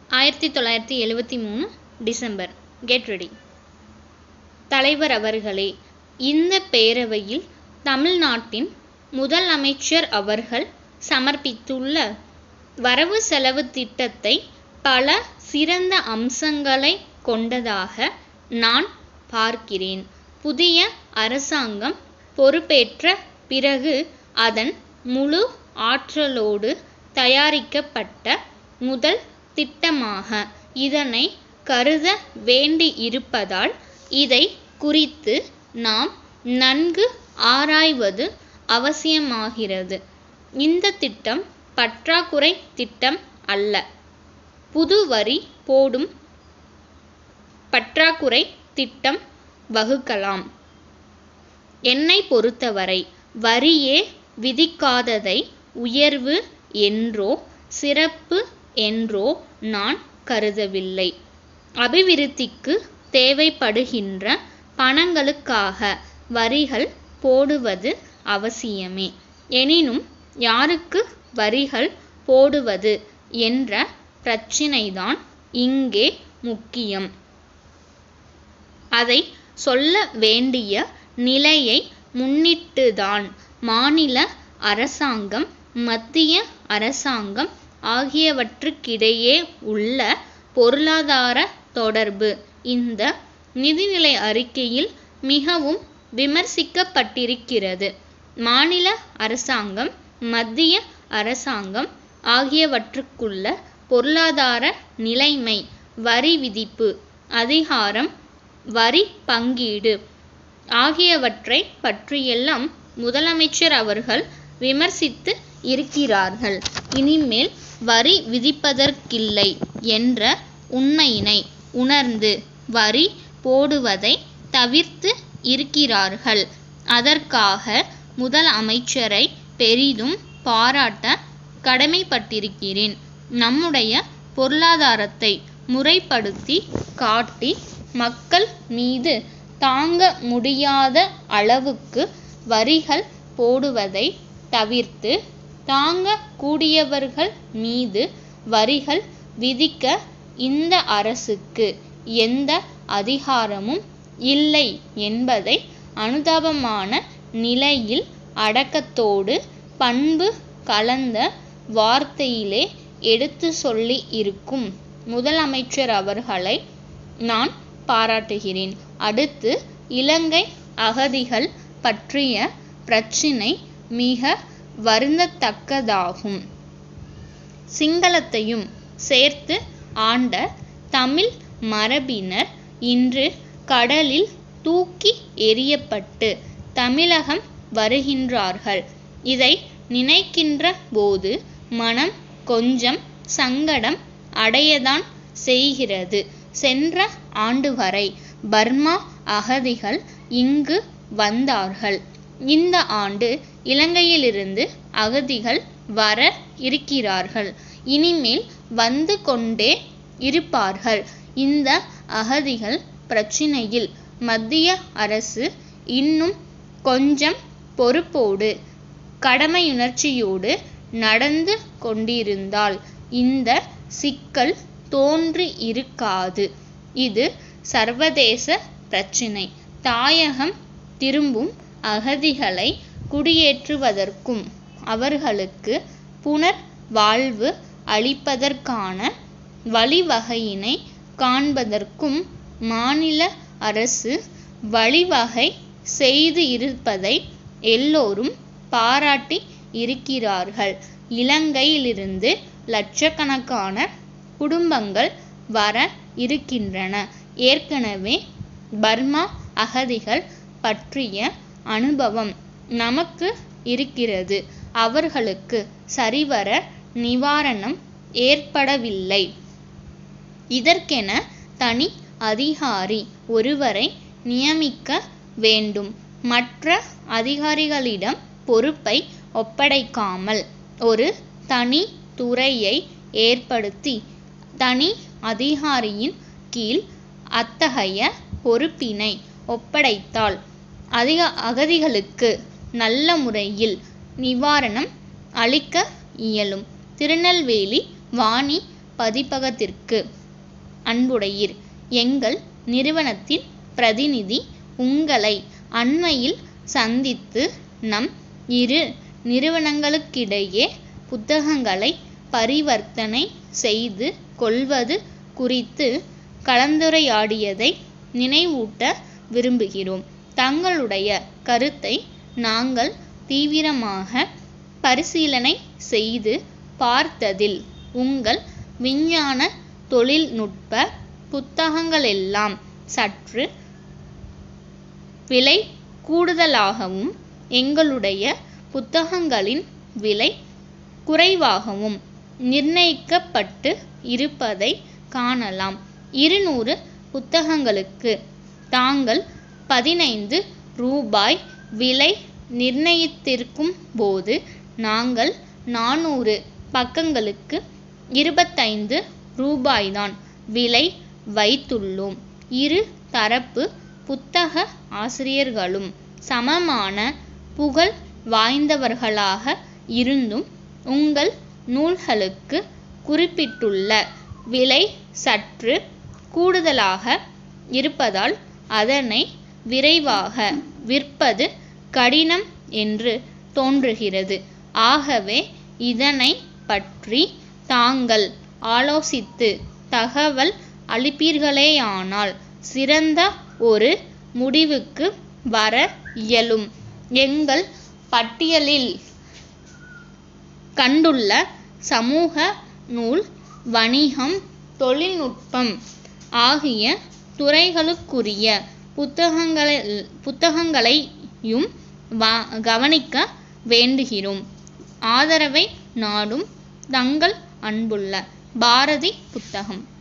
ஆயிரத்தி தொள்ளாயிரத்தி எழுவத்தி மூணு டிசம்பர் கெட் ரெடி தலைவர் அவர்களே இந்த பேரவையில் தமிழ்நாட்டின் முதல் அமைச்சர் அவர்கள் சமர்ப்பித்துள்ள வரவு செலவு திட்டத்தை பல சிறந்த அம்சங்களை கொண்டதாக நான் பார்க்கிறேன் புதிய அரசாங்கம் பொறுப்பேற்ற பிறகு அதன் முழு ஆற்றலோடு தயாரிக்கப்பட்ட முதல் திட்டமாக இதனை கருத வேண்டி இருப்பதால் இதை குறித்து நாம் நன்கு ஆராய்வது அவசியமாகிறது இந்த திட்டம் பற்றாக்குறை திட்டம் அல்ல புது வரி போடும் பற்றாக்குறை திட்டம் வகுக்கலாம் என்னை பொறுத்தவரை வரியே விதிக்காததை உயர்வு என்றோ சிறப்பு என்றோ நான் கருதவில்லை அபிவிருத்திக்கு தேவைப்படுகின்ற பணங்களுக்காக வரிகள் போடுவது அவசியமே எனினும் யாருக்கு வரிகள் போடுவது என்ற பிரச்சினைதான் இங்கே முக்கியம் அதை சொல்ல வேண்டிய நிலையை முன்னிட்டுதான் மாநில அரசாங்கம் மத்திய அரசாங்கம் ஆகியவற்றுக்கிடையே உள்ள பொருளாதார தொடர்பு இந்த நிதிநிலை அறிக்கையில் மிகவும் விமர்சிக்கப்பட்டிருக்கிறது மாநில அரசாங்கம் மத்திய அரசாங்கம் ஆகியவற்றுக்குள்ள பொருளாதார நிலைமை வரி விதிப்பு அதிகாரம் வரி பங்கீடு ஆகியவற்றை பற்றியெல்லாம் முதலமைச்சர் அவர்கள் விமர்சித்து இருக்கிறார்கள் இனிமேல் வரி விதிப்பதற்கில்லை என்ற உண்மையினை உணர்ந்து வரி போடுவதை தவிர்த்து இருக்கிறார்கள் அதற்காக முதல் அமைச்சரை பெரிதும் பாராட்ட கடமைப்பட்டிருக்கிறேன் நம்முடைய பொருளாதாரத்தை முறைப்படுத்தி காட்டி மக்கள் மீது தாங்க முடியாத அளவுக்கு வரிகள் போடுவதை தவிர்த்து தாங்க கூடியவர்கள் மீது வரிகள் விதிக்க இந்த அரசுக்கு எந்த அதிகாரமும் இல்லை என்பதை அனுதாபமான நிலையில் அடக்கத்தோடு பண்பு கலந்த வார்த்தையிலே எடுத்து சொல்லி இருக்கும் முதலமைச்சர் அவர்களை நான் பாராட்டுகிறேன் அடுத்து இலங்கை அகதிகள் பற்றிய பிரச்சினை மிக வருந்தத்தக்கதாகும் சிங்களத்தையும் சேர்த்து ஆண்ட தமிழ் மரபினர் இன்று கடலில் தூக்கி எறியப்பட்டு தமிழகம் வருகின்றார்கள் இதை நினைக்கின்ற போது மனம் கொஞ்சம் சங்கடம் அடையதான் செய்கிறது சென்ற ஆண்டு வரை பர்மா அகதிகள் இங்கு வந்தார்கள் இந்த ஆண்டு இலங்கையிலிருந்து அகதிகள் வர இருக்கிறார்கள் இனிமேல் வந்து கொண்டே இருப்பார்கள் இந்த அகதிகள் பிரச்சினையில் மத்திய அரசு இன்னும் கொஞ்சம் பொறுப்போடு கடமையுணர்ச்சியோடு நடந்து கொண்டிருந்தால் இந்த சிக்கல் தோன்றி இருக்காது இது சர்வதேச பிரச்சினை தாயகம் திரும்பும் அகதிகளை குடியேற்றுவதற்கும் அவர்களுக்கு புனர் வாழ்வு அளிப்பதற்கான வழிவகையினை காண்பதற்கும் மாநில அரசு வழிவகை செய்து இருப்பதை எல்லோரும் பாராட்டி இருக்கிறார்கள் இலங்கையிலிருந்து லட்சக்கணக்கான குடும்பங்கள் வர இருக்கின்றன ஏற்கனவே பர்மா அகதிகள் பற்றிய அனுபவம் நமக்கு இருக்கிறது அவர்களுக்கு சரிவர நிவாரணம் ஏற்படவில்லை இதற்கென தனி அதிகாரி ஒருவரை நியமிக்க வேண்டும் மற்ற அதிகாரிகளிடம் பொறுப்பை ஒப்படைக்காமல் ஒரு தனி துறையை ஏற்படுத்தி தனி அதிகாரியின் கீழ் அத்தகைய பொறுப்பினை ஒப்படைத்தால் அதிக அகதிகளுக்கு நல்ல முறையில் நிவாரணம் அளிக்க இயலும் திருநெல்வேலி வாணி பதிப்பகத்திற்கு அன்புடையீர் எங்கள் நிறுவனத்தின் பிரதிநிதி உங்களை அண்மையில் சந்தித்து நம் இரு நிறுவனங்களுக்கிடையே புத்தகங்களை பரிவர்த்தனை செய்து கொள்வது குறித்து கலந்துரையாடியதை நினைவூட்ட விரும்புகிறோம் தங்களுடைய கருத்தை நாங்கள் தீவிரமாக பரிசீலனை செய்து பார்த்ததில் உங்கள் விஞ்ஞான தொழில்நுட்ப புத்தகங்களெல்லாம் சற்று விலை கூடுதலாகவும் எங்களுடைய புத்தகங்களின் விலை குறைவாகவும் நிர்ணயிக்கப்பட்டு இருப்பதை காணலாம் இருநூறு புத்தகங்களுக்கு தாங்கள் பதினைந்து ரூபாய் விலை நிர்ணயித்திருக்கும் போது நாங்கள் நானூறு பக்கங்களுக்கு இருபத்தைந்து ரூபாய்தான் விலை வைத்துள்ளோம் இரு தரப்பு புத்தக ஆசிரியர்களும் சமமான புகழ் வாய்ந்தவர்களாக இருந்தும் உங்கள் நூல்களுக்கு குறிப்பிட்டுள்ள விலை சற்று கூடுதலாக இருப்பதால் அதனை விரைவாக விற்பது கடினம் என்று தோன்றுகிறது ஆகவே இதனை பற்றி தாங்கள் ஆலோசித்து தகவல் அளிப்பீர்களேயானால் சிறந்த ஒரு முடிவுக்கு வர இயலும் எங்கள் பட்டியலில் கண்டுள்ள சமூக நூல் வணிகம் தொழில்நுட்பம் ஆகிய துறைகளுக்குரிய புத்தகங்களை புத்தகங்களையும் வ- கவனிக்க வேண்டுகிறோம் ஆதரவை நாடும் தங்கள் அன்புள்ள பாரதி புத்தகம்